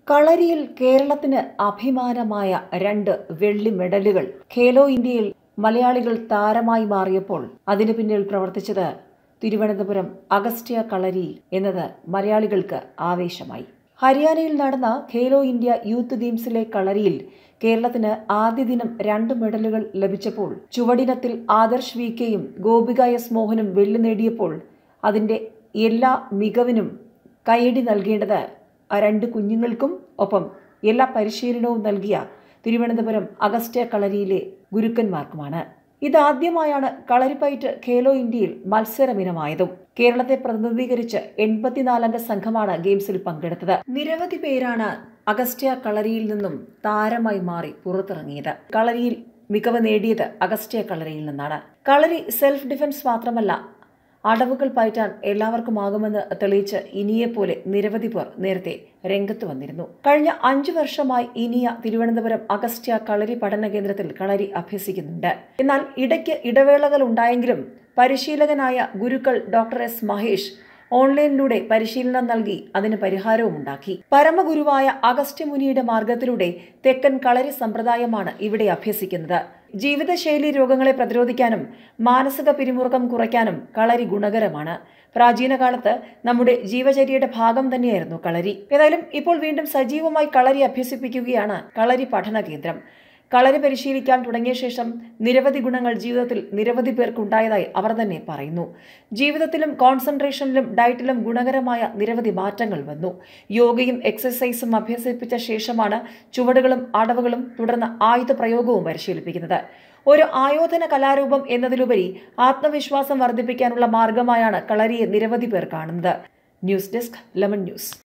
കളരിയിൽ കേരളത്തിന് അഭിമാനമായ രണ്ട് വെള്ളി മെഡലുകൾ ഖേലോ ഇന്ത്യയിൽ മലയാളികൾ താരമായി മാറിയപ്പോൾ അതിനു പിന്നിൽ പ്രവർത്തിച്ചത് തിരുവനന്തപുരം അഗസ്റ്റ്യ കളരി എന്നത് മലയാളികൾക്ക് ആവേശമായി ഹരിയാനയിൽ നടന്ന ഖേലോ ഇന്ത്യ യൂത്ത് ഗെയിംസിലെ കളരിയിൽ കേരളത്തിന് ആദ്യ ദിനം രണ്ട് മെഡലുകൾ ലഭിച്ചപ്പോൾ ചുവടിനത്തിൽ ആദർശ് വി കെയും ഗോപിക എസ് മോഹനും വെള്ളി നേടിയപ്പോൾ അതിൻ്റെ എല്ലാ മികവിനും കൈയടി നൽകേണ്ടത് ആ രണ്ട് കുഞ്ഞുങ്ങൾക്കും ഒപ്പം എല്ലാ പരിശീലനവും നൽകിയ തിരുവനന്തപുരം അഗസ്റ്റ്യ കളരിയിലെ ഗുരുക്കന്മാർക്കുമാണ് ഇതാദ്യമായാണ് കളരിപ്പയറ്റ് ഖേലോ ഇന്ത്യയിൽ മത്സരമിനമായതും കേരളത്തെ പ്രതിനിധീകരിച്ച് എൺപത്തിനാലംഗ സംഘമാണ് ഗെയിംസിൽ പങ്കെടുത്തത് നിരവധി പേരാണ് അഗസ്റ്റ്യ കളരിയിൽ നിന്നും താരമായി മാറി പുറത്തിറങ്ങിയത് കളരിയിൽ മികവ് നേടിയത് അഗസ്റ്റ്യ കളരിയിൽ നിന്നാണ് കളരി സെൽഫ് ഡിഫൻസ് മാത്രമല്ല അടവുകൾ പയറ്റാൻ എല്ലാവർക്കുമാകുമെന്ന് തെളിയിച്ച് ഇനിയെപ്പോലെ നിരവധി പേർ നേരത്തെ രംഗത്ത് വന്നിരുന്നു കഴിഞ്ഞ അഞ്ചു വർഷമായി ഇനിയ തിരുവനന്തപുരം അഗസ്റ്റ്യ കളരി പഠന കേന്ദ്രത്തിൽ കളരി അഭ്യസിക്കുന്നുണ്ട് എന്നാൽ ഇടയ്ക്ക് ഇടവേളകൾ ഉണ്ടായെങ്കിലും പരിശീലകനായ ഗുരുക്കൾ ഡോക്ടർ എസ് മഹേഷ് ഓൺലൈനിലൂടെ പരിശീലനം നൽകി അതിന് പരിഹാരവും ഉണ്ടാക്കി പരമഗുരുവായ അഗസ്ത്യമുനിയുടെ മാർഗത്തിലൂടെ തെക്കൻ കളരി സമ്പ്രദായമാണ് ഇവിടെ അഭ്യസിക്കുന്നത് ജീവിതശൈലി രോഗങ്ങളെ പ്രതിരോധിക്കാനും മാനസിക പിരിമുറുക്കം കുറയ്ക്കാനും കളരി ഗുണകരമാണ് പ്രാചീന കാലത്ത് നമ്മുടെ ജീവചര്യയുടെ ഭാഗം തന്നെയായിരുന്നു കളരി ഏതായാലും ഇപ്പോൾ വീണ്ടും സജീവമായി കളരി അഭ്യസിപ്പിക്കുകയാണ് കളരി പഠന കേന്ദ്രം കളരി പരിശീലിക്കാൻ തുടങ്ങിയ ശേഷം നിരവധി ഗുണങ്ങൾ ജീവിതത്തിൽ നിരവധി പേർക്ക് ഉണ്ടായതായി അവർ തന്നെ പറയുന്നു ജീവിതത്തിലും കോൺസെൻട്രേഷനിലും ഡയറ്റിലും ഗുണകരമായ നിരവധി മാറ്റങ്ങൾ വന്നു യോഗയും എക്സസൈസും അഭ്യസിപ്പിച്ച ശേഷമാണ് ചുവടുകളും അടവുകളും തുടർന്ന് ആയുധ പ്രയോഗവും പരിശീലിപ്പിക്കുന്നത് ഒരു ആയോധന കലാരൂപം എന്നതിലുപരി ആത്മവിശ്വാസം വർദ്ധിപ്പിക്കാനുള്ള മാർഗമായാണ് കളരിയെ നിരവധി പേർ കാണുന്നത് ന്യൂസ് ഡെസ്ക് ലെമൺ ന്യൂസ്